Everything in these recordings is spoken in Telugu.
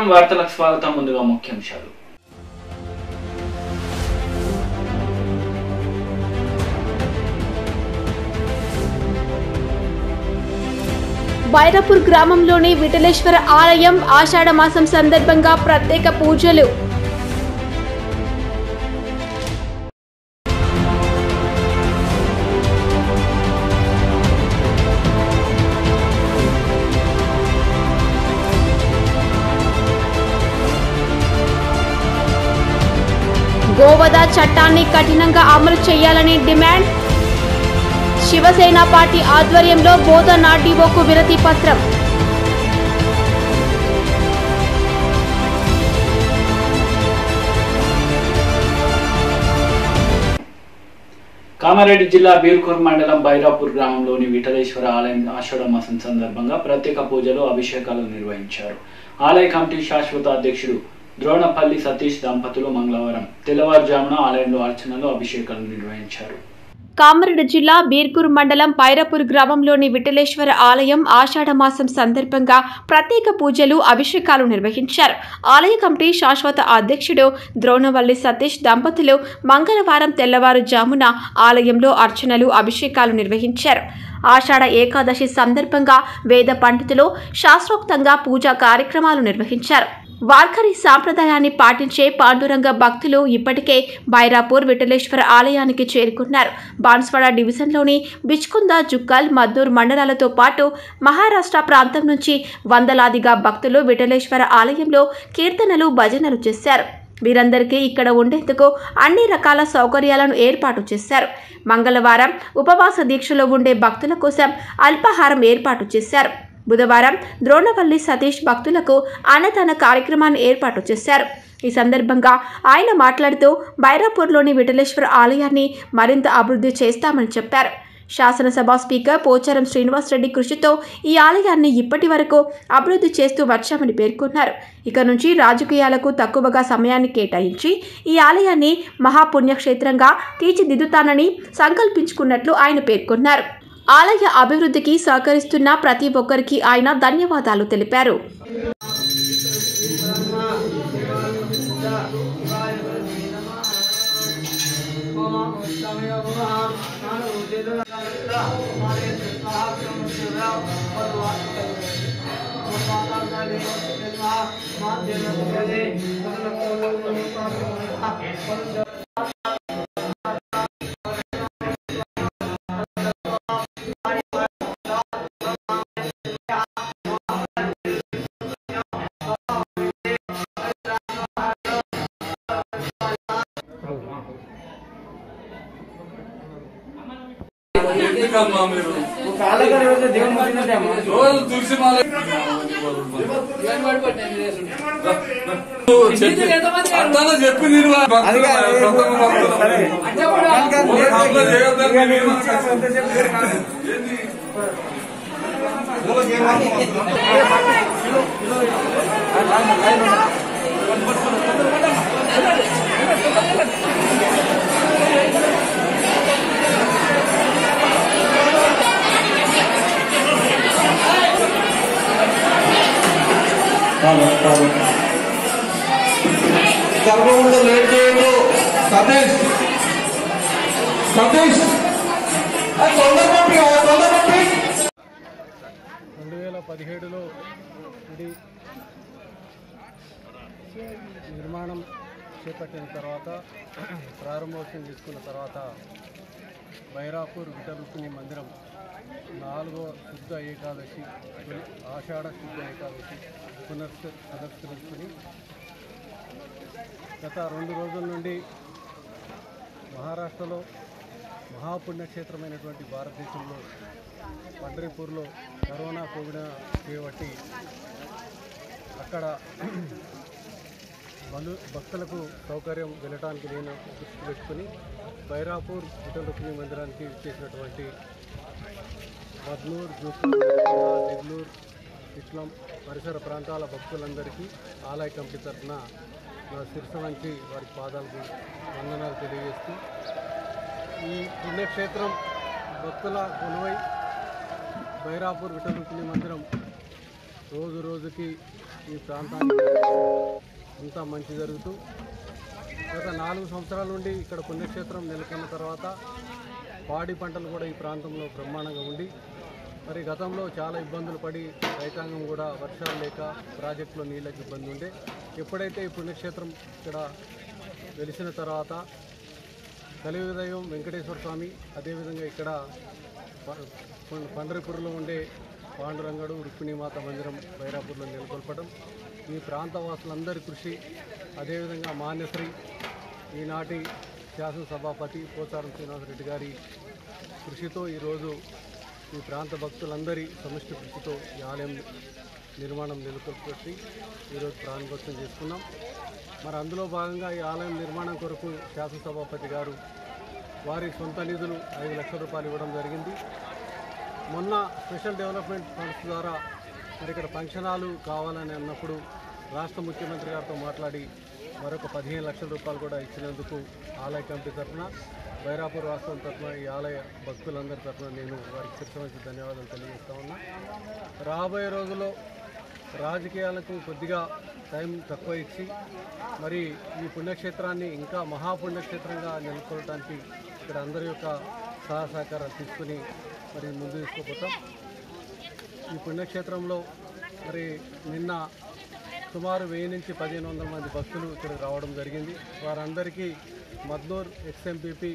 నమస్కారం వార్తలకు స్వాగతం ముందుగా ముఖ్యాంశాలు బైరాపూర్ గ్రామంలోని విఠలేశ్వర ఆలయం ఆషాఢ మాసం సందర్భంగా ప్రత్యేక పూజలు గోవధ చట్టాన్ని కఠినంగా అమలు చేయాలని డిమాండ్ శివసేన పార్టీ ఆధ్వర్యంలో బోధన డివోకు వినతి పత్రం కామారెడ్డి జిల్లా బీర్కూర్ మండలం బైరాపూర్ గ్రామంలోని విఠలేశ్వర ఆలయం ఆషాఢ మాసం సందర్భంగా ప్రత్యేక పూజలు అభిషేకాలు నిర్వహించారు ఆలయ కమిటీ శాశ్వత అధ్యక్షుడు ద్రోణపల్లి సతీష్ దంపతులు మంగళవారం తెల్లవారుజామున ఆలయంలో అర్చనలు అభిషేకాలు నిర్వహించారు కామారెడ్డి జిల్లా బీర్కూర్ మండలం పైరపూర్ గ్రామంలోని విఠలేశ్వర ఆలయం ఆషాఢ మాసం సందర్భంగా ప్రత్యేక పూజలు అభిషేకాలు నిర్వహించారు ఆలయ కమిటీ శాశ్వత అధ్యక్షుడు ద్రోణవల్లి సతీష్ దంపతులు మంగళవారం తెల్లవారుజామున ఆలయంలో అర్చనలు అభిషేకాలు నిర్వహించారు ఆషాఢ ఏకాదశి సందర్భంగా వేద పండితులు శాస్త్రోక్తంగా పూజా కార్యక్రమాలు నిర్వహించారు వార్కరి సాంప్రదాయాన్ని పాటించే పాండురంగ భక్తులు ఇప్పటికే బైరాపూర్ విఠలేశ్వర ఆలయానికి చేరుకున్నారు బాన్స్వాడ డివిజన్లోని బిచ్కుంద జుక్కల్ మద్దూర్ మండలాలతో పాటు మహారాష్ట్ర ప్రాంతం నుంచి వందలాదిగా భక్తులు విఠలేశ్వర ఆలయంలో కీర్తనలు భజనలు చేశారు వీరందరికీ ఇక్కడ ఉండేందుకు అన్ని రకాల సౌకర్యాలను ఏర్పాటు చేశారు మంగళవారం ఉపవాస దీక్షలో ఉండే భక్తుల కోసం అల్పాహారం ఏర్పాటు చేశారు బుధవారం ద్రోణవల్లి సతీష్ భక్తులకు అన్నదాన కార్యక్రమాన్ని ఏర్పాటు చేశారు ఈ సందర్భంగా ఆయన మాట్లాడుతూ బైరాపూర్లోని విఠలేశ్వర ఆలయాన్ని మరింత అభివృద్ధి చేస్తామని చెప్పారు శాసనసభ స్పీకర్ పోచారం శ్రీనివాసరెడ్డి కృషితో ఈ ఆలయాన్ని ఇప్పటి వరకు అభివృద్ధి చేస్తూ వచ్చామని పేర్కొన్నారు ఇక నుంచి రాజకీయాలకు తక్కువగా సమయాన్ని కేటాయించి ఈ ఆలయాన్ని మహాపుణ్యక్షేత్రంగా తీర్చిదిద్దుతానని సంకల్పించుకున్నట్లు ఆయన పేర్కొన్నారు ఆలయ అభివృద్ధికి సహకరిస్తున్న ప్రతి ఒక్కరికి ఆయన ధన్యవాదాలు తెలిపారు ఎందుకమ్మా మీరు రోజు తులసి మాల అంతా చెప్పి నేను సర్వముందు లేట్ చేయదు సతీష్ సతీష్ ఆ తొందర పంపి ఆ తొందర పంపి రెండు వేల పదిహేడులో ఇది నిర్మాణం చేపట్టిన తర్వాత ప్రారంభోత్సవం తీసుకున్న తర్వాత బైరాపూర్ విఠలుకుని మందిరం నాలుగో శుద్ధ ఏకాదశి ఆషాఢ శుద్ధ ఏకాదశి పునర్స్ పునస్కరించుకుని గత రెండు రోజుల నుండి మహారాష్ట్రలో మహాపుణ్యక్షేత్రమైనటువంటి భారతదేశంలో పండరీపూర్లో కరోనా కోవిడ్ చేయబట్టి అక్కడ బంధు భక్తులకు సౌకర్యం వెళ్ళటానికి నేను దృష్టి పెట్టుకుని బైరాపూర్ విఠల రుక్మిణి మందిరానికి చేసినటువంటి మద్నూర్ జూపూర్ నెల్లూరు ఇస్లాం పరిసర ప్రాంతాల భక్తులందరికీ ఆలయ కమిటీ తరఫున నా శిరస వంచి వారి పాదాలకు వందనాలు తెలియజేస్తూ ఈ పుణ్యక్షేత్రం భక్తుల కొలువై బైరాపూర్ విఠల రుక్మిణి మందిరం రోజు రోజుకి ఈ ప్రాంతానికి ఇంకా మంచి జరుగుతూ గత నాలుగు సంవత్సరాల నుండి ఇక్కడ పుణ్యక్షేత్రం నెలకొన్న తర్వాత పాడి పంటలు కూడా ఈ ప్రాంతంలో బ్రహ్మాండంగా ఉండి మరి గతంలో చాలా ఇబ్బందులు పడి రైతాంగం కూడా వర్షాలు లేక ప్రాజెక్టులో నీళ్ళకి ఇబ్బంది ఉండే ఎప్పుడైతే ఈ పుణ్యక్షేత్రం ఇక్కడ వెలిసిన తర్వాత కలియుగ దైవం వెంకటేశ్వర స్వామి అదేవిధంగా ఇక్కడ ప- పం- పండరిపూర్లో ఉండే పాండురంగడు రుక్మిణీమాత మందిరం బైరాపూర్లో నెలకొల్పడం ఈ ప్రాంత వాసులందరి కృషి అదేవిధంగా మాన్యశ్రీ ఈనాటి శాసనసభాపతి పోచారం శ్రీనివాసరెడ్డి గారి కృషితో ఈరోజు ఈ ప్రాంత భక్తులందరి సమిష్టి కృషితో ఈ ఆలయం నిర్మాణం నెలకొల్పి ఈరోజు ప్రారంభోత్సవం చేసుకున్నాం మరి అందులో భాగంగా ఈ ఆలయం నిర్మాణం కొరకు శాసనసభాపతి గారు వారి సొంత నిధులు ఐదు లక్షల రూపాయలు ఇవ్వడం జరిగింది మొన్న స్పెషల్ డెవలప్మెంట్ ఫండ్స్ ద్వారా మరి ఇక్కడ ఫంక్షన్ హాలు కావాలని అన్నప్పుడు రాష్ట్ర ముఖ్యమంత్రి గారితో మాట్లాడి మరొక పదిహేను లక్షల రూపాయలు కూడా ఇచ్చినందుకు ఆలయ కమిటీ తరఫున బైరాపూర్ రాష్ట్రం తరఫున ఈ ఆలయ భక్తులందరి తరఫున నేను వారికి శిరసవంచి ధన్యవాదాలు తెలియజేస్తా ఉన్నా రాబోయే రోజుల్లో రాజకీయాలకు కొద్దిగా టైం తక్కువ ఇచ్చి మరి ఈ పుణ్యక్షేత్రాన్ని ఇంకా మహాపుణ్యక్షేత్రంగా నెలకొల్పడానికి ఇక్కడ అందరి యొక్క సహాయ సహకారాలు తీసుకుని మరి ముందు తీసుకుపోతాం ఈ పుణ్యక్షేత్రంలో మరి నిన్న సుమారు వెయ్యి నుంచి పదిహేను వందల మంది భక్తులు ఇక్కడికి రావడం జరిగింది వారందరికీ మద్నూర్ ఎక్స్ఎంపీపీ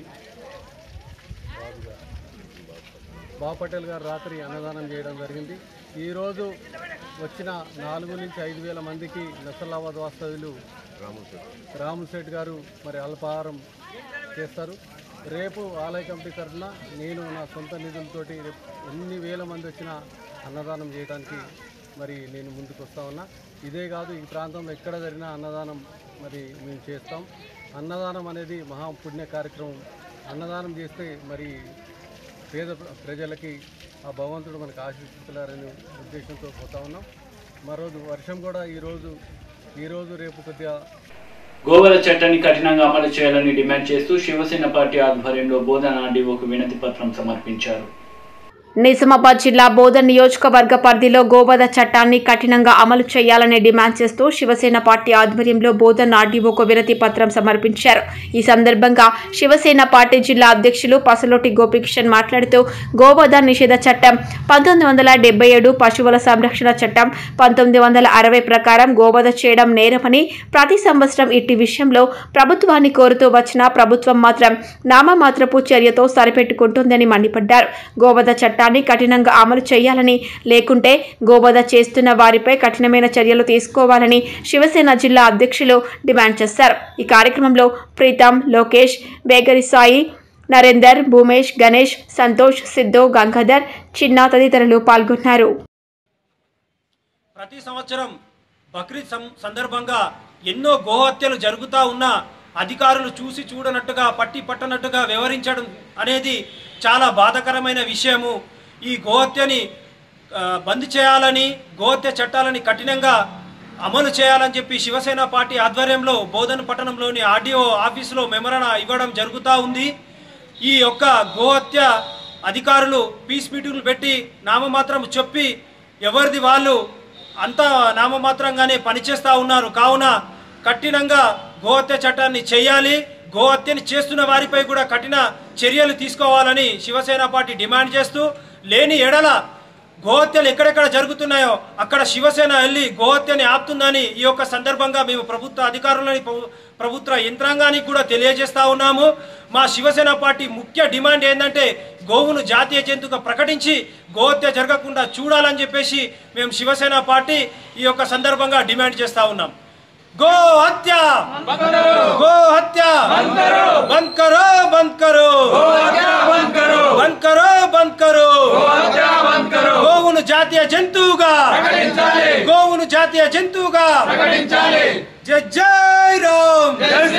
బాబు పటేల్ గారు రాత్రి అన్నదానం చేయడం జరిగింది ఈరోజు వచ్చిన నాలుగు నుంచి ఐదు వేల మందికి నసలాబాద్ వాస్తవ్యులు రాము శెట్ గారు మరి అల్పాహారం చేస్తారు రేపు ఆలయ కమిటీ తరఫున నేను నా సొంత నిధులతోటి రేపు ఎన్ని వేల మంది వచ్చినా అన్నదానం చేయడానికి మరి నేను ముందుకు వస్తా ఉన్నా ఇదే కాదు ఈ ప్రాంతంలో ఎక్కడ జరిగినా అన్నదానం మరి మేము చేస్తాం అన్నదానం అనేది మహాపుణ్య కార్యక్రమం అన్నదానం చేస్తే మరి పేద ప్ర- ప్రజలకి ఆ భగవంతుడు మనకు ఆశీస్సులారనే ఉద్దేశంతో పోతా ఉన్నాం మరోజు వర్షం కూడా ఈరోజు ఈరోజు రేపు కొద్దిగా గోవల చట్టాన్ని కఠినంగా అమలు చేయాలని డిమాండ్ చేస్తూ శివసేన పార్టీ ఆధ్వర్యంలో బోధన ఆర్డీఓకు వినతి పత్రం సమర్పించారు నిజామాబాద్ జిల్లా బోధన్ నియోజకవర్గ పరిధిలో గోవధ చట్టాన్ని కఠినంగా అమలు చేయాలని డిమాండ్ చేస్తూ శివసేన పార్టీ ఆధ్వర్యంలో బోధన్ ఆర్డీఓకు వినతి పత్రం సమర్పించారు ఈ సందర్భంగా శివసేన పార్టీ జిల్లా అధ్యక్షులు పసలోటి గోపికిషన్ మాట్లాడుతూ గోవధ నిషేధ చట్టం పంతొమ్మిది వందల డెబ్బై ఏడు పశువుల సంరక్షణ చట్టం పంతొమ్మిది వందల అరవై ప్రకారం గోవధ చేయడం నేరమని ప్రతి సంవత్సరం ఇట్టి విషయంలో ప్రభుత్వాన్ని కోరుతూ వచ్చిన ప్రభుత్వం మాత్రం నామమాత్రపు చర్యతో సరిపెట్టుకుంటుందని మండిపడ్డారు గోవధ చట్టాన్ని కఠినంగా అమలు చేయాలని లేకుంటే గోవధ చేస్తున్న వారిపై కఠినమైన చర్యలు తీసుకోవాలని శివసేన జిల్లా అధ్యక్షులు డిమాండ్ చేశారు ఈ కార్యక్రమంలో ప్రీతం లోకేష్ బేగరి సాయి నరేందర్ భూమేష్ గణేష్ సంతోష్ సిద్ధు గంగాధర్ చిన్న తదితరులు పాల్గొన్నారు ప్రతి సంవత్సరం బక్రీద్ సం- సందర్భంగా ఎన్నో గోహత్యలు జరుగుతూ ఉన్నా అధికారులు చూసి చూడనట్టుగా పట్టి పట్టనట్టుగా వ్యవహరించడం అనేది చాలా బాధాకరమైన విషయము ఈ గోహత్యని ఆ, బంద్ చేయాలని గోహత్య చట్టాలని కఠినంగా అమలు చేయాలని చెప్పి శివసేన పార్టీ ఆధ్వర్యంలో బోధన పట్టణంలోని ఆర్డీఓ ఆఫీసులో మెమరణ ఇవ్వడం జరుగుతూ ఉంది ఈ యొక్క గోహత్య అధికారులు పీస్ మీటింగ్లు పెట్టి నామమాత్రం చెప్పి ఎవరిది వాళ్ళు అంతా నామమాత్రంగానే పనిచేస్తూ ఉన్నారు కావున కఠినంగా గోహత్య చట్టాన్ని చేయాలి గోహత్యని చేస్తున్న వారిపై కూడా కఠిన చర్యలు తీసుకోవాలని శివసేన పార్టీ డిమాండ్ చేస్తూ లేని ఎడల గోహత్యలు ఎక్కడెక్కడ జరుగుతున్నాయో అక్కడ శివసేన వెళ్ళి గోహత్యని ఆపుతుందని ఈ యొక్క సందర్భంగా మేము ప్రభుత్వ అధికారులని ప్రభు- ప్రభుత్వ యంత్రాంగానికి కూడా తెలియజేస్తా ఉన్నాము మా శివసేన పార్టీ ముఖ్య డిమాండ్ ఏంటంటే గోవును జాతీయ జంతువుగా ప్రకటించి గోహత్య జరగకుండా చూడాలని చెప్పేసి మేము శివసేన పార్టీ ఈ యొక్క సందర్భంగా డిమాండ్ చేస్తా ఉన్నాం గో హత్య గో హత్య బంద్ కరో బంద్ కరో బంద్ కరో బంద్ కరో గోవును జాతీయ జంతువుగా గోవును జాతీయ జంతువుగా జై జై రామ్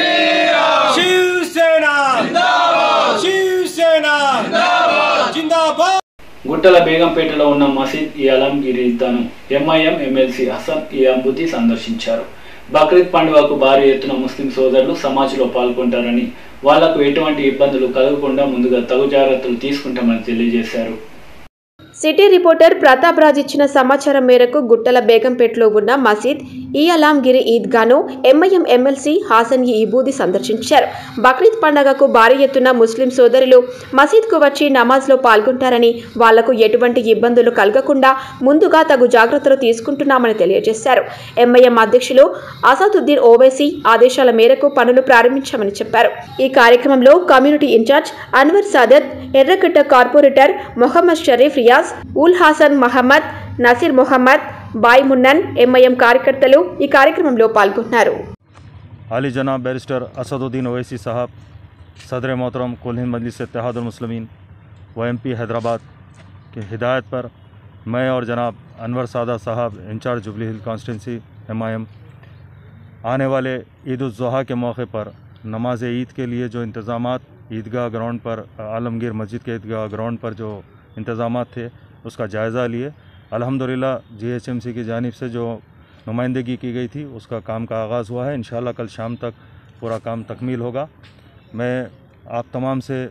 శివసేన శివసేన జిందాబాద్ గుట్టల బేగంపేటలో ఉన్న మసీద్ ఈ అలంగిరి ఈద్గాను ఎంఐఎం ఎమ్మెల్సీ హసన్ ఈ అంబుతి సందర్శించారు బక్రీద్ పండుగకు భారీ ఎత్తున ముస్లిం సోదరులు సమాజ్లో పాల్గొంటారని వాళ్లకు ఎటువంటి ఇబ్బందులు కలగకుండా ముందుగా తగు జాగ్రత్తలు తీసుకుంటామని తెలియజేశారు సిటీ రిపోర్టర్ ప్రతాప్ రాజ్ ఇచ్చిన సమాచారం మేరకు గుట్టల బేగంపేటలో ఉన్న మసీద్ ఈ అలాంగిరి ఈద్గాను ఎంఐఎం ఎమ్మెల్సీ హాసన్ ఈ ఇబూది సందర్శించారు బక్రీద్ పండగకు భారీ ఎత్తున ముస్లిం సోదరులు మసీద్కు వచ్చి నమాజ్లో పాల్గొంటారని వాళ్లకు ఎటువంటి ఇబ్బందులు కలగకుండా ముందుగా తగు జాగ్రత్తలు తీసుకుంటున్నామని తెలియజేశారు ఎంఐఎం అధ్యక్షులు అసాదుద్దీన్ ఓవైసీ ఆదేశాల మేరకు పనులు ప్రారంభించామని చెప్పారు ఈ కార్యక్రమంలో community incharge Anwar Sadat Erragadda corporator Mohammed Sharif Riyaz ul Hasan Mohammed Naseer Mohammed Bhai Munnan MIM కార్యకర్తలు ఈ కార్యక్రమంలో పాల్గొన్నారు आली जनाब बैरिस्टर असदुद्दीन ओवैसी साहब सदर मोहतरम कुल हिंद मजलिस इत्तेहादुलमुस्लिमीन व एम पी हैदराबाद की हिदायत पर मैं और जनाब अनवर सादा साहब इंचार्ज जुबली हिल कॉन्स्टिटेंसी एम आई एम आने वाले ईद उज़हा के मौके पर नमाज ईद के लिए जो इंतज़ाम ईदगाह ग्राउंड पर आलमगीर मस्जिद के ईदगाह ग्राउंड पर जो इंतज़ाम थे उसका जायज़ा लिए अल्हम्दुलिल्लाह जीएचएमसी की जानिब से जो नुमाइंदगी की गई थी उसका काम का आगाज़ हुआ है इन कल शाम तक पूरा काम तकमील होगा मैं आप तमाम से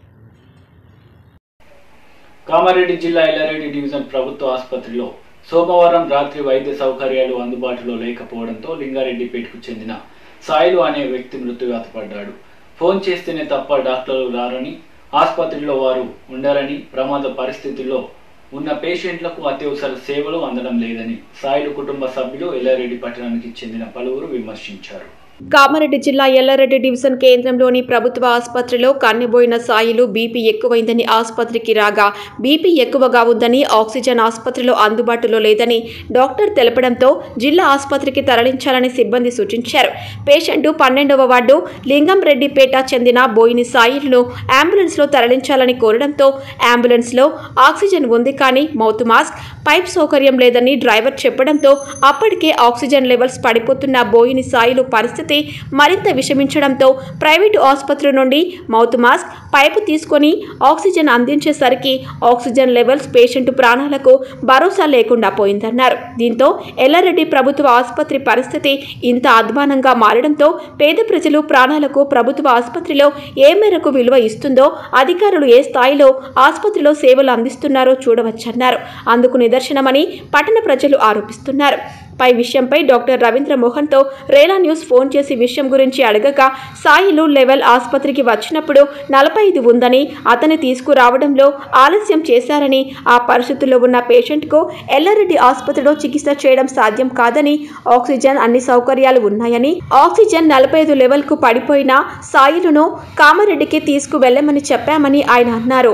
కామారెడ్డి జిల్లా ఎల్లారెడ్డి డివిజన్ ప్రభుత్వ ఆసుపత్రిలో సోమవారం రాత్రి వైద్య సౌకర్యాలు అందుబాటులో లేకపోవడంతో లింగారెడ్డిపేటకు చెందిన సాయిలు అనే వ్యక్తి మృత్యువాత పడ్డాడు ఫోన్ చేస్తేనే తప్ప డాక్టర్లు రారని ఆసుపత్రిలో వారు ఉండరని ప్రమాద పరిస్థితుల్లో ఉన్న పేషెంట్లకు అత్యవసర సేవలు అందడం లేదని సాయిలు కుటుంబ సభ్యులు ఎల్లారెడ్డి పట్టణానికి చెందిన పలువురు విమర్శించారు కామారెడ్డి జిల్లా ఎల్లారెడ్డి డివిజన్ కేంద్రంలోని ప్రభుత్వ ఆసుపత్రిలో కన్నెబోయిన సాయిలు బీపీ ఎక్కువైందని ఆసుపత్రికి రాగా బీపీ ఎక్కువగా ఉందని ఆక్సిజన్ ఆసుపత్రిలో అందుబాటులో లేదని డాక్టర్ తెలపడంతో జిల్లా ఆసుపత్రికి తరలించాలని సిబ్బంది సూచించారు పేషెంట్ పన్నెండవ వార్డు లింగంరెడ్డిపేట చెందిన బోయిని సాయిలను అంబులెన్స్లో తరలించాలని కోరడంతో అంబులెన్స్లో ఆక్సిజన్ ఉంది కానీ మౌత్ మాస్క్ పైప్ సౌకర్యం లేదని డ్రైవర్ చెప్పడంతో అప్పటికే ఆక్సిజన్ లెవెల్స్ పడిపోతున్న బోయిని సాయిలు పరిస్థితి మరింత విషమించడంతో ప్రైవేటు ఆసుపత్రి నుండి మౌత్ మాస్క్ పైపు తీసుకొని ఆక్సిజన్ అందించేసరికి ఆక్సిజన్ లెవెల్స్ పేషెంట్ ప్రాణాలకు భరోసా లేకుండా పోయిందన్నారు దీంతో ఎల్లారెడ్డి ప్రభుత్వ ఆసుపత్రి పరిస్థితి ఇంత అధ్వానంగా మారడంతో పేద ప్రజలు ప్రాణాలకు ప్రభుత్వ ఆసుపత్రిలో ఏ మేరకు విలువ ఇస్తుందో అధికారులు ఏ స్థాయిలో ఆసుపత్రిలో సేవలు అందిస్తున్నారో చూడవచ్చన్నారు అందుకు నిదర్శనమని పట్టణ ప్రజలు ఆరోపిస్తున్నారు పై విషయంపై డాక్టర్ రవీంద్ర మోహన్తో రేలా న్యూస్ ఫోన్ చేసి విషయం గురించి అడగగా సాయిలు లెవెల్ ఆసుపత్రికి వచ్చినప్పుడు నలభై ఐదు ఉందని అతని తీసుకురావడంలో ఆలస్యం చేశారని ఆ పరిస్థితుల్లో ఉన్న పేషెంట్కు ఎల్లారెడ్డి ఆసుపత్రిలో చికిత్స చేయడం సాధ్యం కాదని ఆక్సిజన్ అన్ని సౌకర్యాలు ఉన్నాయని ఆక్సిజన్ నలభై ఐదు లెవెల్కు పడిపోయిన సాయిలను కామారెడ్డికి తీసుకువెళ్లమని చెప్పామని ఆయన అన్నారు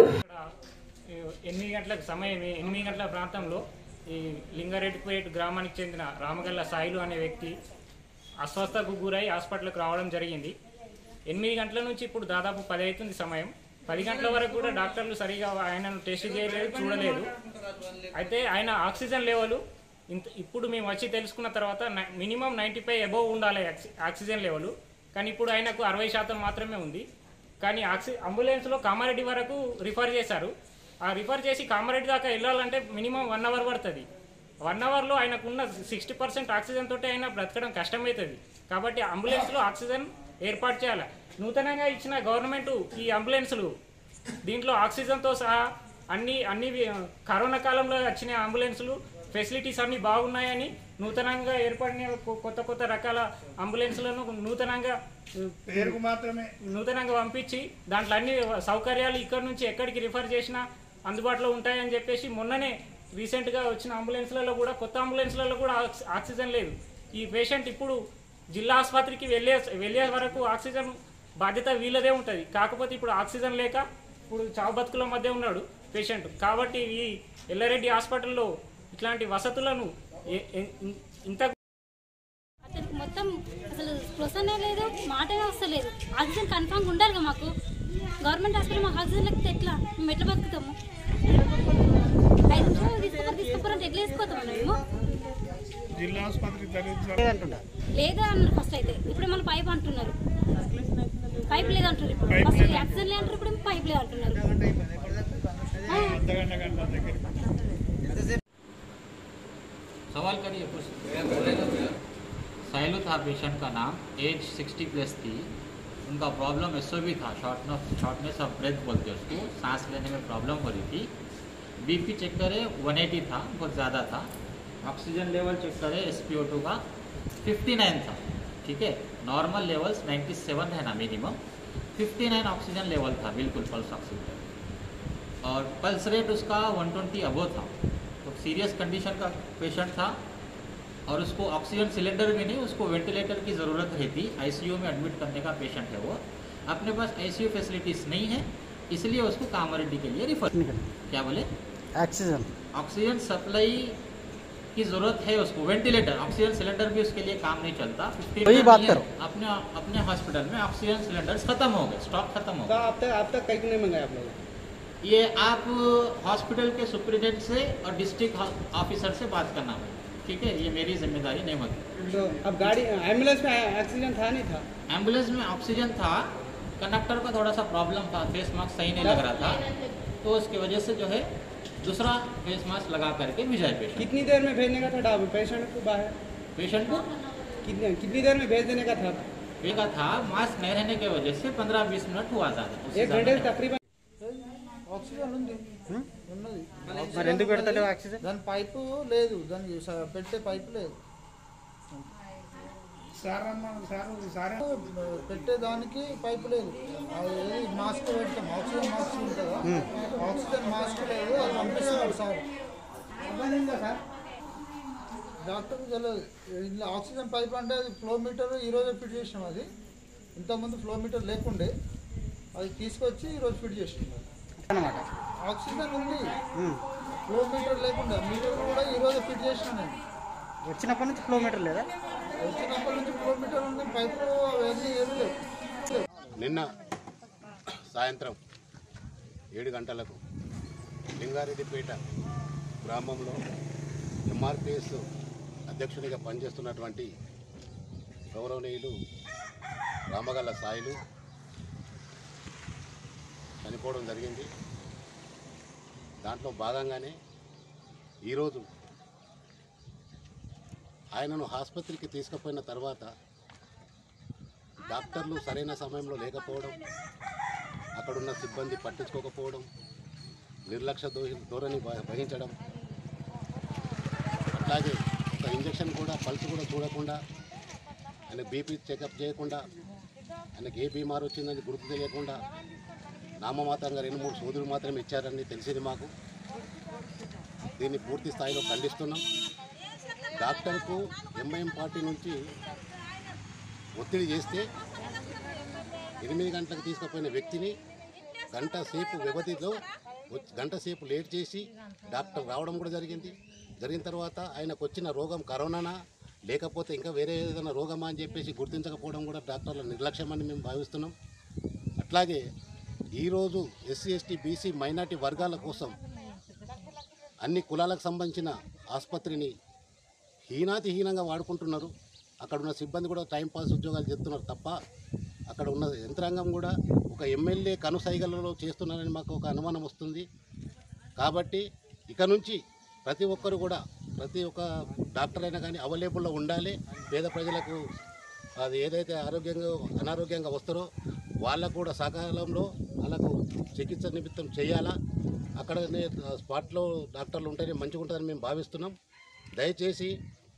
ఎనిమిది గంటలకు సమయం ఎనిమిది గంటల ప్రాంతంలో ఈ లింగారెడ్డిపేట గ్రామానికి చెందిన రామగల్ల సాయిలు అనే వ్యక్తి అస్వస్థకు గురై హాస్పిటల్కి రావడం జరిగింది ఎనిమిది గంటల నుంచి ఇప్పుడు దాదాపు పది అవుతుంది సమయం పది గంటల వరకు కూడా డాక్టర్లు సరిగా ఆయనను టెస్ట్ చేయలేదు చూడలేదు అయితే ఆయన ఆక్సిజన్ లెవెల్ ఇంత ఇప్పుడు మేము వచ్చి తెలుసుకున్న తర్వాత మినిమం నైంటీ ఫైవ్ అబోవ్ ఉండాలి ఆక్సి- ఆక్సిజన్ లెవెల్ కానీ ఇప్పుడు ఆయనకు అరవై శాతం మాత్రమే ఉంది కానీ ఆక్సి అంబులెన్స్లో కామారెడ్డి వరకు రిఫర్ చేశారు ఆ రిఫర్ చేసి కామారెడ్డి దాకా వెళ్ళాలంటే మినిమం వన్ అవర్ పడుతుంది వన్ అవర్లో ఆయనకున్న సిక్స్టీ పర్సెంట్ ఆక్సిజన్ తోటి అయినా బ్రతకడం కష్టమవుతుంది కాబట్టి అంబులెన్స్లో ఆక్సిజన్ ఏర్పాటు చేయాలి నూతనంగా ఇచ్చిన గవర్నమెంట్ ఈ అంబులెన్సులు దీంట్లో ఆక్సిజన్తో సహా అన్ని అన్ని వి- కరోనా కాలంలో వచ్చిన అంబులెన్సులు ఫెసిలిటీస్ అన్ని బాగున్నాయని నూతనంగా ఏర్పడిన కొ- కొత్త కొత్త రకాల అంబులెన్స్లను నూతనంగా పేరుకు మాత్రమే నూతనంగా పంపించి దాంట్లో అన్ని సౌకర్యాలు ఇక్కడ నుంచి ఎక్కడికి రిఫర్ చేసినా అందుబాటులో ఉంటాయని చెప్పేసి మొన్ననే రీసెంట్గా వచ్చిన అంబులెన్స్లలో కూడా కొత్త అంబులెన్స్లలో కూడా ఆక్సి- ఆక్సిజన్ లేదు ఈ పేషెంట్ ఇప్పుడు జిల్లా ఆసుపత్రికి వెళ్ళే వెళ్ళే వరకు ఆక్సిజన్ బాధ్యత వీళ్ళదే ఉంటుంది కాకపోతే ఇప్పుడు ఆక్సిజన్ లేక ఇప్పుడు చావు బతుకుల మధ్య ఉన్నాడు పేషెంట్ కాబట్టి ఈ ఎల్లారెడ్డి హాస్పిటల్లో ఇట్లాంటి వసతులను ఏ- ఏ- ఇంత అతనికి మొత్తం అసలు స్పృశనే లేదు మాటనే వస్తలేదు ఆక్సిజన్ కన్ఫామ్గా ఉండాలిగా మాకు గవర్నమెంట్ హాస్పిటల్ మాకు ఆక్సిజన్ లేకపోతే ఎట్లా మేము ఎట్లా బతుకుతాము ఐదు నిమిషాలు తీసుకోపోరు తీసుకోపోరంటే ఎట్లా వేసుకోతాము మేము లేదా అన్నారు ఫస్ట్ అయితే ఇప్పుడు మన పైప్ అంటున్నారు పైప్ లేదంటారు ఇప్పుడు ఫస్ట్ ఆక్సిజన్ లేదంటారు ఇప్పుడు పైప్ లేదంటున్నారు ఆ. सवाल करिए कुछ सहेलू था पेशेंट का नाम एज 60 प्लस थी उनका प्रॉब्लम एस था शॉर्टनेस शॉर्टनेस ऑफ ब्रेथ बोलते हैं उसको सांस लेने में प्रॉब्लम हो रही थी बीपी चेक करे 180 था बहुत ज़्यादा था ऑक्सीजन लेवल चेक करे एस का 59 था ठीक है नॉर्मल लेवल्स 97 है ना मिनिमम 59 ऑक्सीजन लेवल था बिल्कुल पल्स ऑक्सीजन और पल्स रेट उसका 120 अबो था तो सीरियस कंडीशन का पेशेंट था और उसको ऑक्सीजन सिलेंडर भी नहीं उसको वेंटिलेटर की ज़रूरत रहती आईसीयू में एडमिट करने का पेशेंट है वो अपने पास आईसीयू फैसिलिटीज़ नहीं है इसलिए उसको कामारेड्डी के लिए रिफर क्या बोले ऑक्सीजन ऑक्सीजन सप्लाई की ज़रूरत है उसको वेंटिलेटर ऑक्सीजन सिलेंडर भी उसके लिए काम नहीं चलता वही बात नहीं है। करो। अपने अपने हॉस्पिटल में ऑक्सीजन सिलेंडर्स खत्म हो गए स्टॉक खत्म हो गया अब तक अब तक कहीं नहीं मंगाया आप लोग ये आप हॉस्पिटल के सुप्रिटेंडेंट से और डिस्ट्रिक्ट ऑफिसर से बात करना होगा ठीक है ये मेरी जिम्मेदारी नहीं होगी तो अब गाड़ी एम्बुलेंस में ऑक्सीजन था नहीं था एम्बुलेंस में ऑक्सीजन था कंडक्टर का थोड़ा सा प्रॉब्लम था फेस मास्क सही नहीं लग रहा था तो उसकी वजह से जो है दूसरा फेस मास्क लगा करके भिजाए पेशेंट कितनी देर में भेजने का था डॉक्टर पेशेंट को बाहर पेशेंट को कितनी कितनी देर में भेज देने का था देखा था मास्क नहीं रहने की वजह से पंद्रह बीस मिनट हुआ ज़्यादा उससे एक ज़्यादा घंटे से नहीं। तकरीबन ఆక్సిజన్ ఉంది ఉన్నది మరి ఎందుకు పెడతలేవు ఆక్సిజన్ దాని పైపు లేదు దానికి స- పెట్టే పైపు లేదు పెట్టే దానికి పైపు లేదు అది ఏది మాస్క్ పెడతాం ఆక్సిజన్ మాస్క్ ఉంటుందా ఆక్సిజన్ మాస్క్ లేదు అది పంపిస్తున్నాడు సార్ డాక్టర్ తెలియదు ఇందులో ఆక్సిజన్ పైప్ అంటే అది ఫ్లో మీటర్ ఈరోజే ఫిట్ చేసినాం అది ఇంతకుముందు ఫ్లో మీటర్ లేకుండే అది తీసుకొచ్చి ఈరోజు ఫిట్ చేసినాం అనమాట ఆక్సిజన్ ఉంది ఫ్లో మీటర్ లేకుండా మీటర్ కూడా ఈరోజు ఫిట్ చేసినాం నేను వచ్చినప్పటి నుంచి కిలోమీటర్ లేదా వచ్చినప్పటి నుంచి ఫ్లో మీటర్ ఉంది పైపులు అవన్నీ ఏమీ లేవు నిన్న సాయంత్రం ఏడు గంటలకు లింగారెడ్డిపేట గ్రామంలో ఎంఆర్పిఎస్ అధ్యక్షుడిగా పనిచేస్తున్నటువంటి గౌరవనీయులు రామగల్ల సాయిలు చనిపోవడం జరిగింది దాంట్లో భాగంగానే ఈరోజు ఆయనను ఆసుపత్రికి తీసుకుపోయిన తర్వాత డాక్టర్లు సరైన సమయంలో లేకపోవడం అక్కడున్న సిబ్బంది పట్టించుకోకపోవడం నిర్లక్ష్య ధో- ధోరణి వహ- వహించడం అట్లాగే ఒక ఇంజెక్షన్ కూడా పల్స్ కూడా చూడకుండా ఆయన బీపీ చెకప్ చేయకుండా ఆయనకి ఏ బీమార్ వచ్చిందని గుర్తు తెలియకుండా నామమాత్రంగా రెండు మూడు సోదులు మాత్రమే ఇచ్చారని తెలిసింది మాకు దీన్ని పూర్తి స్థాయిలో ఖండిస్తున్నాం డాక్టర్కు ఎంఐఎం పార్టీ నుంచి ఒత్తిడి చేస్తే ఎనిమిది గంటలకు తీసుకుపోయిన వ్యక్తిని గంట సేపు వ్యవధిలో వచ్చి- గంట సేపు లేట్ చేసి డాక్టర్ రావడం కూడా జరిగింది జరిగిన తర్వాత ఆయనకు వచ్చిన రోగం కరోనానా లేకపోతే ఇంకా వేరే ఏదైనా రోగమా అని చెప్పేసి గుర్తించకపోవడం కూడా డాక్టర్ల నిర్లక్ష్యం అని మేము భావిస్తున్నాం అట్లాగే ఈరోజు ఎస్సీ ఎస్టీ బీసీ మైనార్టీ వర్గాల కోసం అన్ని కులాలకు సంబంధించిన ఆసుపత్రిని హీనాతి హీనంగా వాడుకుంటున్నారు అక్కడ ఉన్న సిబ్బంది కూడా టైంపాస్ ఉద్యోగాలు చేస్తున్నారు తప్ప అక్కడ ఉన్న యంత్రాంగం కూడా ఒక ఎమ్మెల్యే కనుసైగలలో చేస్తున్నారని మాకు ఒక అనుమానం వస్తుంది కాబట్టి ఇక నుంచి ప్రతి ఒక్కరు కూడా ప్రతి ఒక్క డాక్టర్ అయినా కానీ అవైలబుల్లో ఉండాలి పేద ప్రజలకు అది ఏదైతే ఆరోగ్యంగా అనారోగ్యంగా వస్తారో వాళ్ళకు కూడా సకాలంలో వాళ్ళకు చికిత్స నిమిత్తం చేయాలా అక్కడనే స్పాట్లో డాక్టర్లు ఉంటేనే మంచిగా ఉంటుందని మేము భావిస్తున్నాం దయచేసి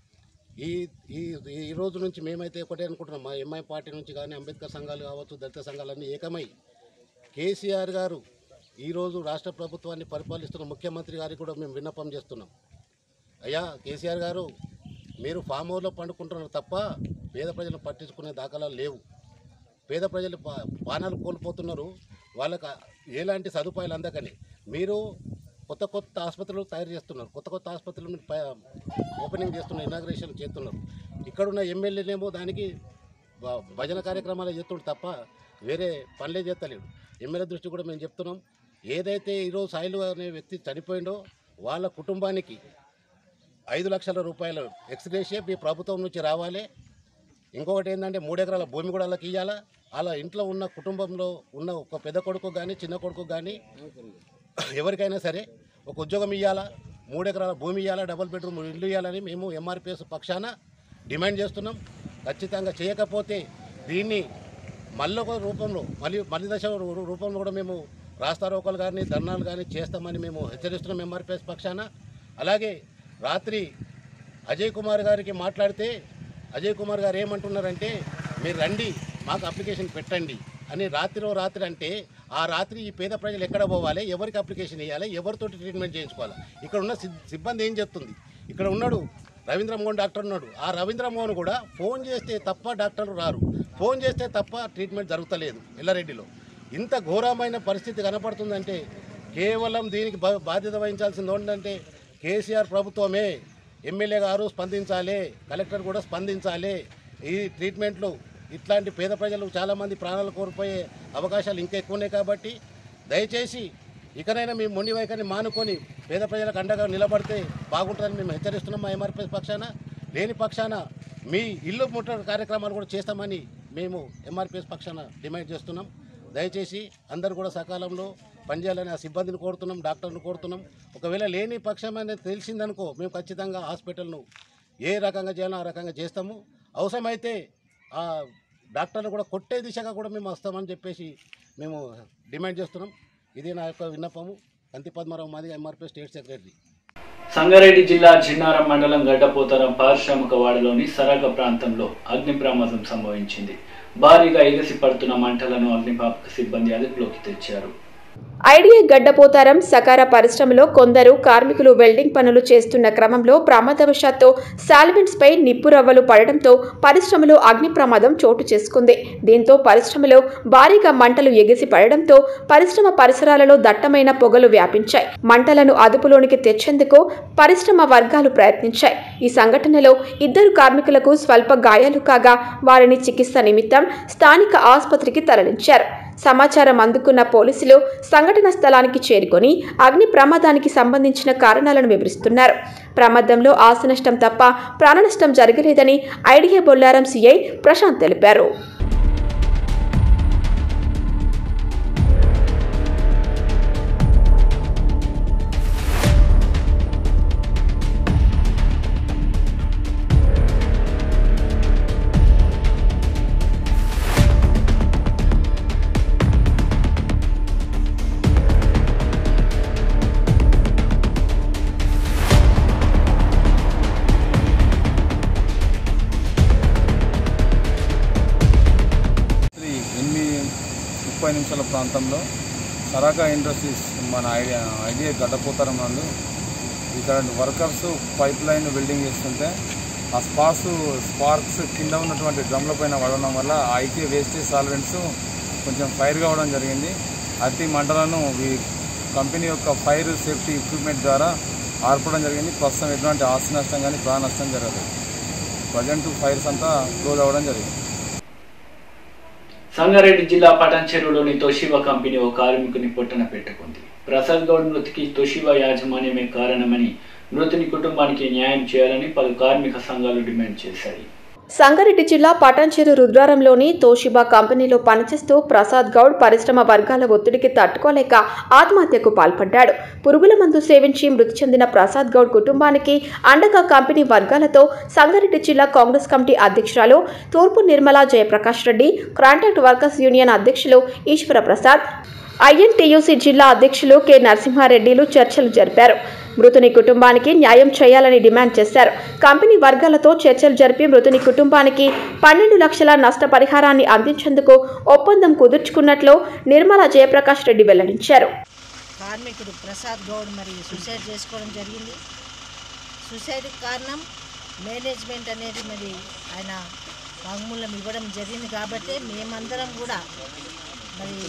ఈ ఈ ఈ రోజు నుంచి మేమైతే ఒకటే అనుకుంటున్నాం మా ఎంఐ పార్టీ నుంచి కానీ అంబేద్కర్ సంఘాలు కావచ్చు దళిత సంఘాలన్నీ ఏకమై కేసీఆర్ గారు ఈరోజు రాష్ట్ర ప్రభుత్వాన్ని పరిపాలిస్తున్న ముఖ్యమంత్రి గారికి కూడా మేము విన్నపం చేస్తున్నాం అయ్యా కేసీఆర్ గారు మీరు ఫామ్ హౌస్లో పండుకుంటున్నారు తప్ప పేద ప్రజలను పట్టించుకునే దాఖలాలు లేవు పేద ప్రజలు పా- పానాలు కోల్పోతున్నారు వాళ్ళకి ఎలాంటి సదుపాయాలు అందకని మీరు కొత్త కొత్త ఆసుపత్రులు తయారు చేస్తున్నారు కొత్త కొత్త ఆసుపత్రులు మీరు ప- ఓపెనింగ్ చేస్తున్నారు ఇనాగ్రేషన్ చేస్తున్నారు ఇక్కడున్న ఎమ్మెల్యేనేమో దానికి భ- భజన కార్యక్రమాలు చేస్తుండ్రు తప్ప వేరే పనులే చేస్తలేడు ఎమ్మెల్యే దృష్టి కూడా మేము చెప్తున్నాం ఏదైతే ఈరోజు సాయిలు అనే వ్యక్తి చనిపోయిండో వాళ్ళ కుటుంబానికి ఐదు లక్షల రూపాయలు ఎక్స్గ్రేషియా మీ ప్రభుత్వం నుంచి రావాలి ఇంకొకటి ఏంటంటే మూడు ఎకరాల భూమి కూడా వాళ్ళకి ఇవ్వాలా అలా ఇంట్లో ఉన్న కుటుంబంలో ఉన్న ఒక పెద్ద కొడుకు కానీ చిన్న కొడుకు కానీ ఎవరికైనా సరే ఒక ఉద్యోగం ఇవ్వాలా మూడు ఎకరాల భూమి ఇవ్వాలా డబుల్ బెడ్రూమ్ ఇల్లు ఇవ్వాలని మేము ఎంఆర్పిఎస్ పక్షాన డిమాండ్ చేస్తున్నాం ఖచ్చితంగా చేయకపోతే దీన్ని మళ్ళీ ఒక రూపంలో మళ్ళీ మళ్ళీ దశ రూ- రూపంలో కూడా మేము రాస్తారోకలు కానీ ధర్నాలు కానీ చేస్తామని మేము హెచ్చరిస్తున్నాం ఎంఆర్పిఎస్ పక్షాన అలాగే రాత్రి అజయ్ కుమార్ గారికి మాట్లాడితే అజయ్ కుమార్ గారు ఏమంటున్నారంటే మీరు రండి మాకు అప్లికేషన్ పెట్టండి అని రాత్రిలో రాత్రి అంటే ఆ రాత్రి ఈ పేద ప్రజలు ఎక్కడ పోవాలి ఎవరికి అప్లికేషన్ ఇవ్వాలి ఎవరితోటి ట్రీట్మెంట్ చేయించుకోవాలి ఇక్కడ ఉన్న సిబ్- సిబ్బంది ఏం చెప్తుంది ఇక్కడ ఉన్నాడు రవీంద్ర మోహన్ డాక్టర్ ఉన్నాడు ఆ రవీంద్ర మోహన్ కూడా ఫోన్ చేస్తే తప్ప డాక్టర్లు రారు ఫోన్ చేస్తే తప్ప ట్రీట్మెంట్ జరుగుతలేదు ఎల్లారెడ్డిలో ఇంత ఘోరమైన పరిస్థితి కనపడుతుందంటే కేవలం దీనికి బా- బాధ్యత వహించాల్సింది ఏంటంటే కేసీఆర్ ప్రభుత్వమే ఎమ్మెల్యే గారు స్పందించాలి కలెక్టర్ కూడా స్పందించాలి ఈ ట్రీట్మెంట్లు ఇట్లాంటి పేద ప్రజలు చాలామంది ప్రాణాలు కోల్పోయే అవకాశాలు ఇంకా ఎక్కువ ఉన్నాయి కాబట్టి దయచేసి ఇకనైనా మీ మొండి వైఖరిని మానుకొని పేద ప్రజలకు అండగా నిలబడితే బాగుంటుందని మేము హెచ్చరిస్తున్నాం మా ఎంఆర్పిఎస్ పక్షాన లేని పక్షాన మీ ఇల్లు ముట్టడి కార్యక్రమాలు కూడా చేస్తామని మేము ఎంఆర్పిఎస్ పక్షాన డిమాండ్ చేస్తున్నాం దయచేసి అందరూ కూడా సకాలంలో పనిచేయాలని ఆ సిబ్బందిని కోరుతున్నాం డాక్టర్ని కోరుతున్నాం ఒకవేళ లేని పక్షం అనేది తెలిసిందనుకో మేము ఖచ్చితంగా హాస్పిటల్ను ఏ రకంగా చేయాలో ఆ రకంగా చేస్తాము అవసరమైతే ఆ డాక్టర్లు కూడా కొట్టే దిశగా కూడా మేము వస్తామని చెప్పేసి మేము డిమాండ్ చేస్తున్నాం ఇది నా యొక్క విన్నపము కంతి పద్మారావు మాది ఎంఆర్పీ స్టేట్ సెక్రటరీ సంగారెడ్డి జిల్లా జిన్నారం మండలం గడ్డపోతరం పారిశ్రామిక వాడలోని సరగ ప్రాంతంలో అగ్ని ప్రమాదం సంభవించింది భారీగా ఎగసి పడుతున్న మంటలను అగ్నిమాపక సిబ్బంది అదుపులోకి తెచ్చారు ఐడియా గడ్డపోతారం సకార పరిశ్రమలో కొందరు కార్మికులు వెల్డింగ్ పనులు చేస్తున్న క్రమంలో ప్రమాదవశాత్తు సాల్వెంట్స్ పై నిప్పు రవ్వలు పడడంతో పరిశ్రమలో అగ్ని ప్రమాదం చోటు చేసుకుంది దీంతో పరిశ్రమలో భారీగా మంటలు ఎగిసి పడడంతో పరిశ్రమ పరిసరాలలో దట్టమైన పొగలు వ్యాపించాయి మంటలను అదుపులోనికి తెచ్చేందుకు పరిశ్రమ వర్గాలు ప్రయత్నించాయి ఈ సంఘటనలో ఇద్దరు కార్మికులకు స్వల్ప గాయాలు కాగా వారిని చికిత్స నిమిత్తం స్థానిక ఆసుపత్రికి తరలించారు సమాచారం అందుకున్న పోలీసులు సంఘటన స్థలానికి చేరుకొని అగ్ని ప్రమాదానికి సంబంధించిన కారణాలను వివరిస్తున్నారు ప్రమాదంలో ఆస్తి నష్టం తప్ప ప్రాణనష్టం జరగలేదని ఐడియా బొల్లారం సిఐ ప్రశాంత్ తెలిపారు రాత్రి ఎనిమిది ముప్పై నిమిషాల ప్రాంతంలో సరాకా ఇండస్ట్రీస్ మన ఐడియా ఐడియా గడ్డపోతారం నందు ఇక్కడ వర్కర్స్ పైప్ లైన్ వెల్డింగ్ చేస్తుంటే ఆ స్పార్క్స్ స్పార్క్స్ కింద ఉన్నటువంటి డ్రమ్ల పైన పడడం వల్ల ఆ ఐకే వేస్టేజ్ సాల్వెంట్స్ కొంచెం ఫైర్ కావడం జరిగింది అతి మంటలను ఈ కంపెనీ యొక్క ఫైర్ సేఫ్టీ ఎక్విప్మెంట్ ద్వారా ఆర్పడం జరిగింది ప్రస్తుతం ఎటువంటి ఆస్తి నష్టం కానీ ప్రాణ నష్టం జరగలేదు ప్రజెంట్ ఫైర్స్ అంతా క్లోజ్ అవ్వడం జరిగింది సంగారెడ్డి జిల్లా పటాన్ చెరువులోని తోషివా కంపెనీ ఓ కార్మికుని పొట్టన పెట్టుకుంది ప్రసాద్ గౌడ్ మృతికి తోషివా యాజమాన్యమే కారణమని మృతుని కుటుంబానికి న్యాయం చేయాలని పలు కార్మిక సంఘాలు డిమాండ్ చేశాయి సంగారెడ్డి జిల్లా పటాన్చెరు రుద్రారంలోని తోషిబా కంపెనీలో పనిచేస్తూ ప్రసాద్ గౌడ్ పరిశ్రమ వర్గాల ఒత్తిడికి తట్టుకోలేక ఆత్మహత్యకు పాల్పడ్డాడు పురుగుల మందు సేవించి మృతి చెందిన ప్రసాద్ గౌడ్ కుటుంబానికి అండగా కంపెనీ వర్గాలతో సంగారెడ్డి జిల్లా కాంగ్రెస్ కమిటీ అధ్యక్షురాలు తూర్పు Nirmala Jayaprakash Reddy contract workers union అధ్యక్షులు ఈశ్వర ప్రసాద్ ఐఎన్టీయూసీ జిల్లా అధ్యక్షులు కె నరసింహారెడ్డిలు చర్చలు జరిపారు మృతుని కుటుంబానికి న్యాయం చేయాలని డిమాండ్ చేశారు కంపెనీ వర్గాలతో చర్చలు జరిపి మృతుని కుటుంబానికి పన్నెండు లక్షల నష్టపరిహారాన్ని అందించేందుకు ఒప్పందం కుదుర్చుకున్నట్లు నిర్మలా జయప్రకాష్ రెడ్డి వెల్లడించారు కార్మికుడు ప్రసాద్ గౌడ్ మరి సూసైడ్ చేసుకోవడం జరిగింది సూసైడ్కి కారణం మేనేజ్మెంట్ అనేది మరి ఆయన వాంగ్మూలం ఇవ్వడం జరిగింది కాబట్టి మేమందరం కూడా మరి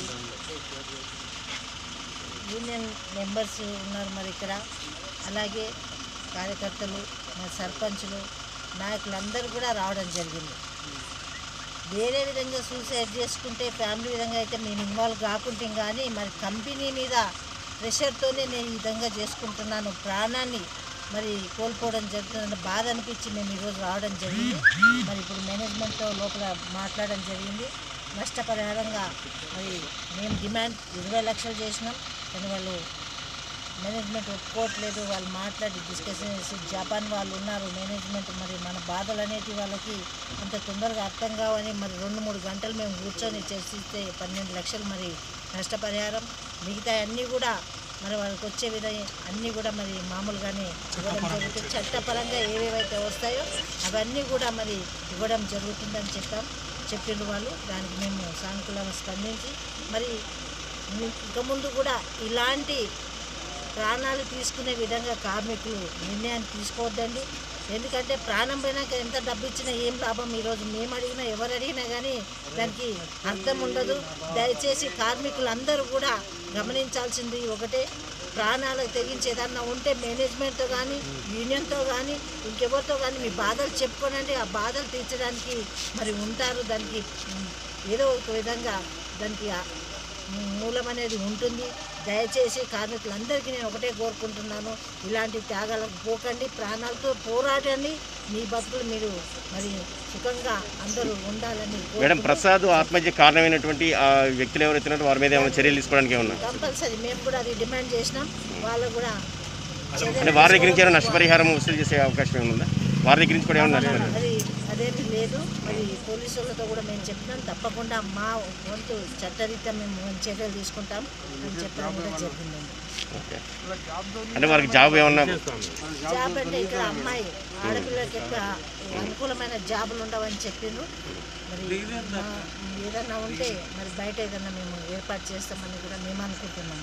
యూనియన్ మెంబర్స్ ఉన్నారు మరి ఇక్కడ అలాగే కార్యకర్తలు మరి సర్పంచులు నాయకులందరూ కూడా రావడం జరిగింది వేరే విధంగా సూసైడ్ చేసుకుంటే ఫ్యామిలీ విధంగా అయితే మేము ఇన్వాల్వ్ కాకుంటాం కానీ మరి కంపెనీ మీద ప్రెషర్తోనే నేను ఈ విధంగా చేసుకుంటున్నాను ప్రాణాన్ని మరి కోల్పోవడం జరుగుతుందని బాధ అనిపించి మేము ఈరోజు రావడం జరిగింది మరి ఇప్పుడు మేనేజ్మెంట్తో లోపల మాట్లాడడం జరిగింది నష్టపరిహారంగా మరి మేము డిమాండ్ ఇరవై లక్షలు చేసినాం కానీ వాళ్ళు మేనేజ్మెంట్ ఒప్పుకోవట్లేదు వాళ్ళు మాట్లాడి డిస్కషన్ చేసి జపాన్ వాళ్ళు ఉన్నారు మేనేజ్మెంట్ మరి మన బాధలు అనేటి వాళ్ళకి అంత తొందరగా అర్థం కావని మరి రెండు మూడు గంటలు మేము కూర్చొని చర్చిస్తే పన్నెండు లక్షలు మరి నష్టపరిహారం మిగతా అన్నీ కూడా మరి వాళ్ళకి వచ్చే విధంగా అన్నీ కూడా మరి మామూలుగానే ఇవ్వడం జరుగుతుంది చట్టపరంగా ఏవేవైతే వస్తాయో అవన్నీ కూడా మరి ఇవ్వడం జరుగుతుందని చెప్పాం చెప్పిండ్రు వాళ్ళు దానికి మేము సానుకూలంగా స్పందించి మరి ఇక ముందు కూడా ఇలాంటి ప్రాణాలు తీసుకునే విధంగా కార్మికులు నిర్ణయాన్ని తీసుకోవద్దండి ఎందుకంటే ప్రాణం పోయినాక ఎంత డబ్బు ఇచ్చినా ఏం లాభం ఈరోజు మేము అడిగినా ఎవరు అడిగినా కానీ దానికి అర్థం ఉండదు దయచేసి కార్మికులు అందరూ కూడా గమనించాల్సింది ఒకటే ప్రాణాలకు తెగించి ఏదన్నా ఉంటే మేనేజ్మెంట్తో కానీ యూనియన్తో కానీ ఇంకెవరితో కానీ మీ బాధలు చెప్పుకోనండి ఆ బాధలు తీర్చడానికి మరి ఉంటారు దానికి ఉమ్, ఏదో ఒక విధంగా దానికి ఆ మూలం అనేది ఉంటుంది దయచేసి కార్మికులందరికీ నేను ఒకటే కోరుకుంటున్నాను ఇలాంటి త్యాగాలకు పోకండి ప్రాణాలతో పోరాడండి మీ బతుకులు మీరు మరి సుఖంగా అందరూ ఉండాలని మేడం కోరుకుంటూ ప్రసాద్ ఆత్మహత్య కారణమైనటువంటి ఆ వ్యక్తులు ఎవరైతే ఉన్నారో వారి మీద ఏమైనా చర్యలు తీసుకోవడానికి ఏమన్నా కంపల్సరీ మేము కూడా అది డిమాండ్ చేసినాం వాళ్ళు కూడా అంటే వారి దగ్గర నుంచి ఏమైనా నష్టపరిహారం వసూలు చేసే అవకాశం ఏమైనా ఉందా వారి దగ్గర నుంచి కూడా ఏమైనా నష్టపరిహారం అది అదేమి లేదు మరి పోలీసు వాళ్ళతో కూడా మేము చెప్పినాం తప్పకుండా మా వంతు చట్టరీత్యా మేము చర్యలు తీసుకుంటాం అని చెప్పడం కూడా జరిగిందండి ఓకే అంటే వారికి జాబ్ ఏమన్నా జాబ్ అంటే ఇక్కడ అమ్మాయి ఆడపిల్లలకి ఎక్కువ అనుకూలమైన జాబులు ఉండవని చెప్పిండ్రు మరి మా- ఏదన్నా ఉంటే మరి బయట ఏదన్నా మేము ఏర్పాటు చేస్తామని కూడా మేము అనుకుంటున్నాము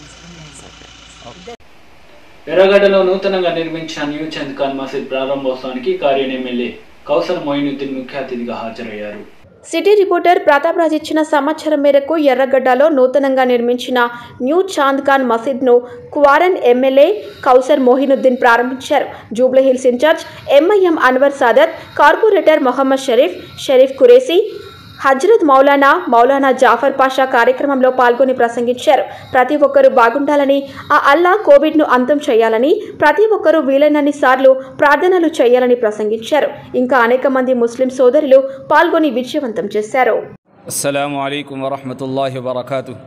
ఇద్దరు ఎర్రగడ్డలో నూతనంగా నిర్మించిన న్యూ చంద్ ఖాన్ మసీద్ ప్రారంభోత్సవానికి కార్యన్ ఎమ్మెల్యే కౌసర్ మొయినుద్దీన్ ముఖ్య అతిథిగా హాజరయ్యారు సిటీ రిపోర్టర్ ప్రతాప్ రాజ్ ఇచ్చిన సమాచారం మేరకు ఎర్రగడ్డలో నూతనంగా నిర్మించిన న్యూ చాంద్ ఖాన్ మసీద్ను క్వారన్ ఎమ్మెల్యే కౌసర్ మోహినుద్దీన్ ప్రారంభించారు జూబ్లీహిల్స్ ఇన్ఛార్జ్ ఎంఐఎం అన్వర్ సాదత్ కార్పొరేటర్ మొహమ్మద్ షరీఫ్ షరీఫ్ కురేసి హజ్రత్ మౌలానా మౌలానా జాఫర్ పాషా కార్యక్రమంలో పాల్గొని ప్రసంగించారు ప్రతి ఒక్కరూ బాగుండాలని ఆ అల్లా కోవిడ్ను అంతం చేయాలని ప్రతి ఒక్కరూ వీలైనన్ని సార్లు ప్రార్థనలు చేయాలని ప్రసంగించారు ఇంకా అనేక మంది ముస్లిం సోదరులు పాల్గొని విజయవంతం చేశారు असलकम वरहमतुल्लाहि वबरकातुह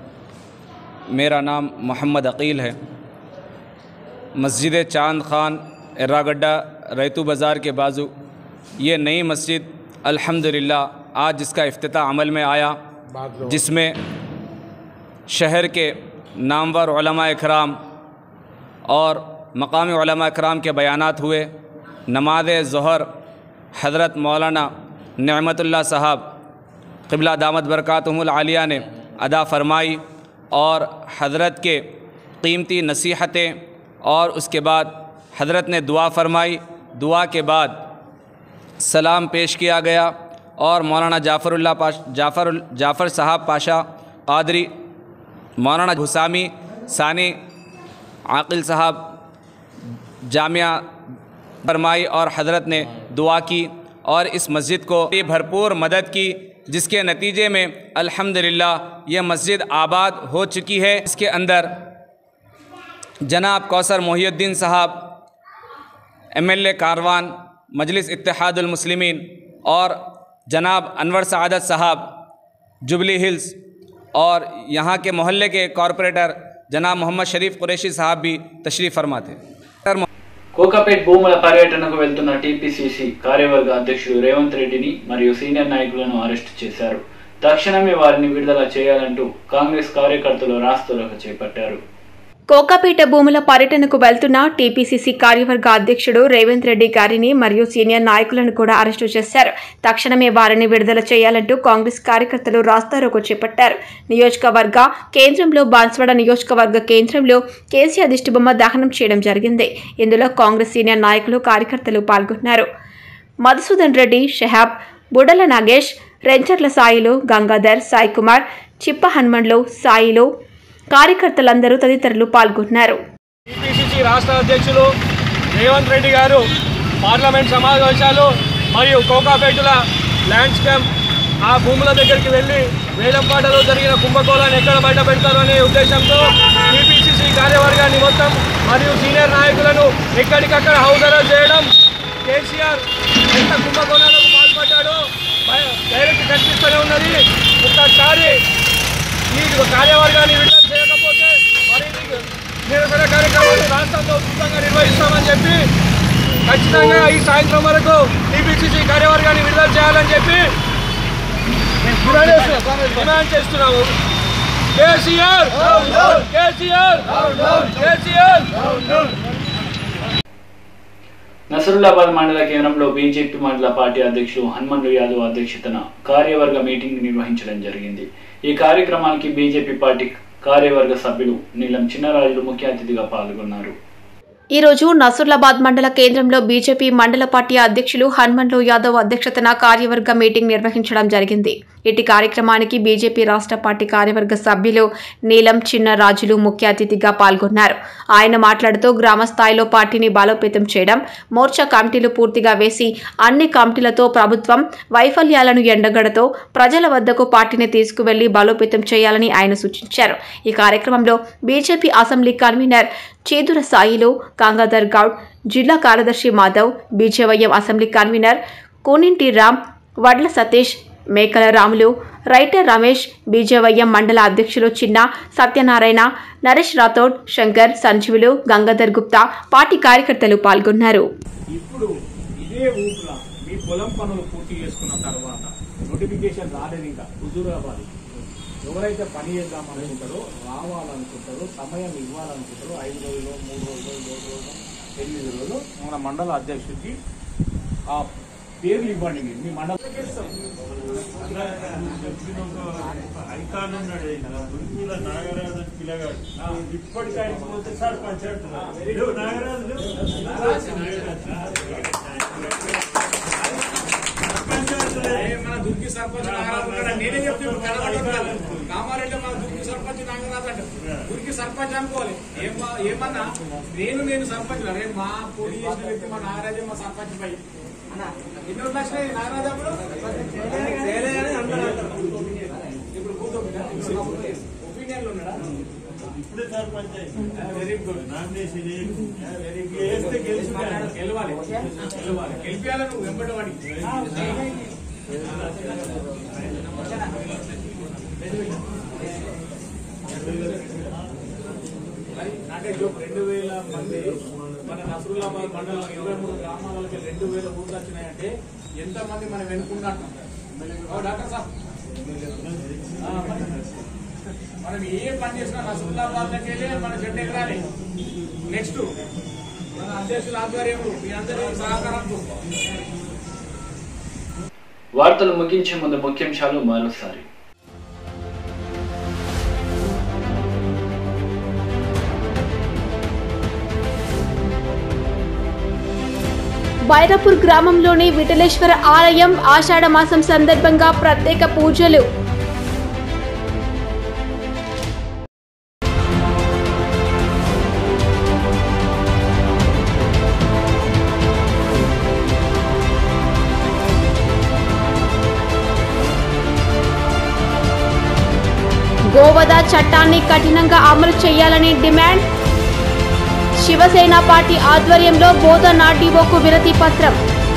मेरा नाम मोहम्मद अकील है मस्जिद चांद खान एर्रागड्डा रैतू बाज़ार के बाजू ये नई मस्जिद अल्हम्दुलिल्लाह आज जिसका अफ्ताह अमल में आया जिसमें शहर के नामवर उलमा इकराम और मकामी उलमा इकराम के बयानात हुए नमाज ज़हर हज़रत मौलाना नमतुल्ला साहब क़िबला दामद बरक़ातुमुल आलिया ने अदा फरमाई और हज़रत के कीमती नसीहतें और उसके बाद हज़रत ने दुआ फरमाई दुआ के बाद सलाम पेश किया गया और मौलाना जाफ़रुल्ला पाश जाफ़र जाफ़र साहब पाशा कादरी मौलाना हुसामी सानी आकिल साहब जामिया फरमाई और हज़रत ने दुआ की और इस मस्जिद को ये भरपूर मदद की जिसके नतीजे में अल्हम्दुलिल्लाह ये मस्जिद आबाद हो चुकी है इसके अंदर जनाब कौसर मोहिउद्दीन साहब एमएलए कारवान मजलिस इत्तेहादुलमुस्लिमीन और जनाब अनवर सआदत साहब जुबली हिल्स और यहाँ के मोहल्ले के कॉरपोरेटर जनाब मोहम्मद शरीफ कुरैशी साहब भी तशरीफ़ फरमा थे కోకాపేట్ భూముల పర్యటనకు వెళ్తున్న టీపీసీసీ కార్యవర్గ అధ్యక్షుడు రేవంత్ రెడ్డిని మరియు సీనియర్ నాయకులను అరెస్టు చేశారు తక్షణమే వారిని విడుదల చేయాలంటూ కాంగ్రెస్ కార్యకర్తలు రాస్తోలకు చేపట్టారు కోకాపేట భూముల పర్యటనకు వెళ్తున్న టీపీసీసీ కార్యవర్గ అధ్యక్షుడు రేవంత్ రెడ్డి గారిని మరియు సీనియర్ నాయకులను కూడా అరెస్టు చేశారు తక్షణమే వారిని విడుదల చేయాలంటూ కాంగ్రెస్ కార్యకర్తలు రాస్తారోకో చేపట్టారు నియోజకవర్గ కేంద్రంలో బాన్స్వాడ నియోజకవర్గ కేంద్రంలో కేసీఆర్ దిష్టిబొమ్మ దహనం చేయడం జరిగింది ఇందులో కాంగ్రెస్ సీనియర్ నాయకులు కార్యకర్తలు పాల్గొన్నారు మధుసూదన్ రెడ్డి షహాబ్ బుడల నాగేష్ రెంచర్ల సాయిలు గంగాధర్ సాయి కుమార్ చిప్ప హనుమన్లు సాయిలు కార్యకర్తలందరూ తదితరులు పాల్గొన్నారు టీపీసీసీ రాష్ట్ర అధ్యక్షులు రేవంత్ రెడ్డి గారు పార్లమెంట్ సమావేశాలు మరియు కోకాపేటుల ల్యాండ్స్కేప్ ఆ భూముల దగ్గరికి వెళ్ళి వేలంపాటలో జరిగిన కుంభకోణాన్ని ఎక్కడ బయట పెడతారు అనే ఉద్దేశంతో టీపీసీసీ కార్యవర్గాన్ని మొత్తం మరియు సీనియర్ నాయకులను ఎక్కడికక్కడ హౌదరా చేయడం కేసీఆర్ ఎంత కుంభకోణాలకు పాల్పడ్డాడో బయ- డైరెక్ట్ కనిపిస్తూనే ఉన్నది ఒక్కసారి ఈ కార్యవర్గాన్ని విడుదల చేయకపోతే మరి నిరసన కార్యక్రమాలు రాష్ట్రంలో ఉచితంగా నిర్వహిస్తామని చెప్పి ఖచ్చితంగా ఈ సాయంత్రం వరకు టీపీసీసీ కార్యవర్గాన్ని విడుదల చేయాలని చెప్పి డిమాండ్ చేస్తున్నాము కేసీఆర్ కేసీఆర్ కేసీఆర్ నసరుల్లాబాద్ మండల కేంద్రంలో బీజేపీ మండల పార్టీ అధ్యక్షుడు హనుమంతు యాదవ్ అధ్యక్షతన కార్యవర్గ మీటింగ్ నిర్వహించడం జరిగింది ఈ కార్యక్రమానికి బీజేపీ పార్టీ కార్యవర్గ సభ్యులు నీలం చిన్నరాజులు ముఖ్య అతిథిగా పాల్గొన్నారు ఈ రోజు నసరులాబాద్ మండల కేంద్రంలో బీజేపీ మండల పార్టీ అధ్యక్షులు హనుమంతు యాదవ్ అధ్యక్షతన కార్యవర్గ మీటింగ్ నిర్వహించడం జరిగింది ఇటు కార్యక్రమానికి బీజేపీ రాష్ట్ర పార్టీ కార్యవర్గ సభ్యులు నీలం చిన్నరాజులు ముఖ్య అతిథిగా పాల్గొన్నారు ఆయన మాట్లాడుతూ గ్రామ స్థాయిలో పార్టీని బలోపేతం చేయడం మోర్చా కమిటీలు పూర్తిగా వేసి అన్ని కమిటీలతో ప్రభుత్వం వైఫల్యాలను ఎండగడతో ప్రజల వద్దకు పార్టీని తీసుకువెళ్లి బలోపేతం చేయాలని ఆయన సూచించారు ఈ కార్యక్రమంలో BJP assembly convener Chedura Sailu Gangadhar Goud జిల్లా కార్యదర్శి Madhav BJYM assembly convener Koninti Ram Vadla Satish మేకల రాములు రైటర్ రమేష్ బీజేవైఎం మండల అధ్యక్షులు చిన్న సత్యనారాయణ నరేష్ రాథోడ్ శంకర్ సంజీవులు గంగాధర్ గుప్తా పార్టీ కార్యకర్తలు పాల్గొన్నారు ఇప్పుడు ఇదే ఊపులా మీ పొలం పనులు పూర్తి చేసుకున్న తర్వాత నోటిఫికేషన్ రాలేదు ఇంకా హుజూరాబాద్ ఎవరైతే పని చేద్దాం అనుకుంటారో రావాలనుకుంటారో సమయం ఇవ్వాలనుకుంటారో ఐదు రోజులు మూడు రోజులు ఏడు రోజులు ఎనిమిది రోజులు మన మండల అధ్యక్షుడికి ఆ పేర్లు ఇవ్వండి మీరు మీ మండల ఐకాన్ ఉన్నాడు గురుకుల నాగరాజు పిల్లగాడు ఇప్పటికీ ఆయన పోతే సర్పంచ్ అంటున్నారు నాగరాజు మన దుర్గి సర్పంచ్ నాగరాజు ఉన్నాడు. నేనే చెప్తున్నాను కనబడుతున్నాను కామారెడ్డి మన దుర్గి సర్పంచ్ నాగరాజు అంట దుర్గి సర్పంచ్ అనుకోవాలి ఏమా ఏమన్నా నేను నేను సర్పంచ్ రేపు మా పోటీ చేసిన వ్యక్తి మా నాగరాజే మా సర్పంచ్ పై ఎన్ని రోజులు వచ్చినాయి నాగరాజు అప్పుడు చేయలేదని అన్నారు. ఇప్పుడు కూర్చోబెట్టా ఒపీనియన్లు ఉన్నాడా ఇప్పుడే sarpanch very good nomination very good వేస్తే గెలిచి గెలవాలి గెలవాలి గెలిపించాలి నువ్వు వెంబడి వాడికి అంటే జోక్ రెండు వేల మంది మన నసరులాబాద్ మండలం ఇరవై మూడు గ్రామాలకి రెండు వేల ఊర్లు వచ్చినాయంటే ఎంత మంది మనం వెనుకున్నట్టు డాక్టర్ సార్ ఆ, మరి. మనం ఏ పని చేసినా నసరులాబాద్కి వెళ్ళి మన జెండా ఎగరాలి నెక్స్ట్ మన అధ్యక్షుల ఆధ్వర్యంలో మీ అందరి సహకారంతో వార్తలు ముగించే ముందు ముఖ్యాంశాలు మరోసారి బైరాపూర్ గ్రామంలోని విఠలేశ్వర ఆలయం ఆషాఢ మాసం సందర్భంగా ప్రత్యేక పూజలు గోవదా చట్టాన్ని కఠినంగా అమలు చేయాలని డిమాండ్ శివసేన పార్టీ ఆధ్వర్యంలో బోధన డివోకు వినతి పత్రం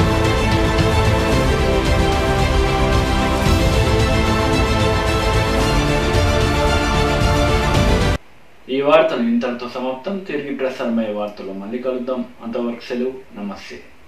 ఈ వార్తలు ఇంతటితో సమాప్తం తిరిగి ప్రసారమయ్యే వార్తలు మళ్ళీ కలుద్దాం అంతవరకు సెలవు నమస్తే